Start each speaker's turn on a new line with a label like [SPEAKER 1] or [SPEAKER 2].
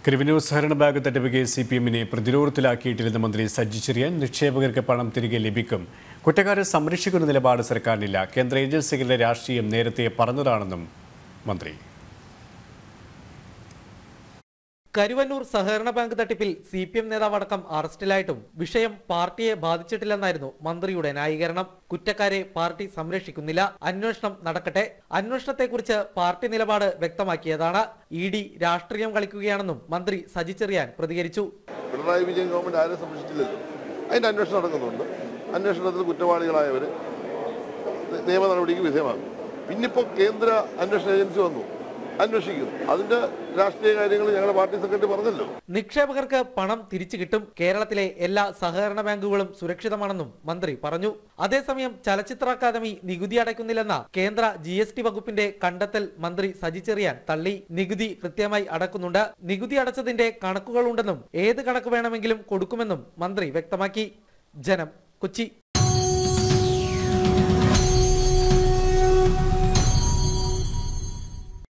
[SPEAKER 1] കരുവന്നൂർ സഹകരണ ബാങ്ക് തട്ടിപ്പ് case C P എമ്മിനെ പ്രതിരോധത്തിലാക്കിയിട്ടില്ലെന്ന് മന്ത്രി സജ്ജി ചെറിയാൻ നിക്ഷേപകർക്ക് പണം തിരികെ ലഭിക്കും കുറ്റക്കാരെ സംരക്ഷിക്കുന്ന നിലപാട് സർക്കാരിനില്ല കേന്ദ്ര ഏജൻസികളുടെ രാഷ്ട്രീയം നേരത്തെ പറഞ്ഞതാണെന്നും മന്ത്രി
[SPEAKER 2] കരുവന്നൂർ സഹകരണ ബാങ്ക് തട്ടിപ്പിൽ സി പി എം നേതാവടക്കം അറസ്റ്റിലായിട്ടും വിഷയം പാർട്ടിയെ ബാധിച്ചിട്ടില്ലെന്നായിരുന്നു മന്ത്രിയുടെ ന്യായീകരണം കുറ്റക്കാരെ പാർട്ടി സംരക്ഷിക്കുന്നില്ല അന്വേഷണം നടക്കട്ടെ അന്വേഷണത്തെക്കുറിച്ച് പാർട്ടി നിലപാട് വ്യക്തമാക്കിയതാണ് ഇ ഡി രാഷ്ട്രീയം കളിക്കുകയാണെന്നും മന്ത്രി സജി ചെറിയാൻ പ്രതികരിച്ചു
[SPEAKER 3] പിണറായി വിജയൻ ഗവൺമെന്റ് ആരും സംരക്ഷിച്ചില്ലല്ലോ അതിന്റെ അന്വേഷണം നടക്കുന്നുണ്ട് അന്വേഷണത്തിൽ കുറ്റവാളികളായവർ നിയമ നടപടിക്ക് വിധേയമാകും പിന്നിപ്പോൾ കേന്ദ്ര അന്വേഷണ ഏജൻസി വന്നു അന്വേഷിക്കും അതിന്റെ രാഷ്ട്രീയ കാര്യങ്ങൾ ഞങ്ങളുടെ പാർട്ടി സെക്രട്ടറി പറഞ്ഞല്ലോ
[SPEAKER 2] നിക്ഷേപകർക്ക് പണം തിരിച്ചു കിട്ടും കേരളത്തിലെ എല്ലാ സഹകരണ ബാങ്കുകളും സുരക്ഷിതമാണെന്നും മന്ത്രി പറഞ്ഞു അതേസമയം ചലച്ചിത്ര അക്കാദമി നികുതി അടയ്ക്കുന്നില്ലെന്ന കേന്ദ്ര ജി എസ് ടി വകുപ്പിന്റെ കണ്ടെത്തൽ മന്ത്രി സജി ചെറിയാൻ തള്ളി നികുതി കൃത്യമായി അടക്കുന്നുണ്ട് നികുതി അടച്ചതിന്റെ കണക്കുകളുണ്ടെന്നും ഏത് കണക്ക് വേണമെങ്കിലും കൊടുക്കുമെന്നും മന്ത്രി വ്യക്തമാക്കി ജനം കൊച്ചി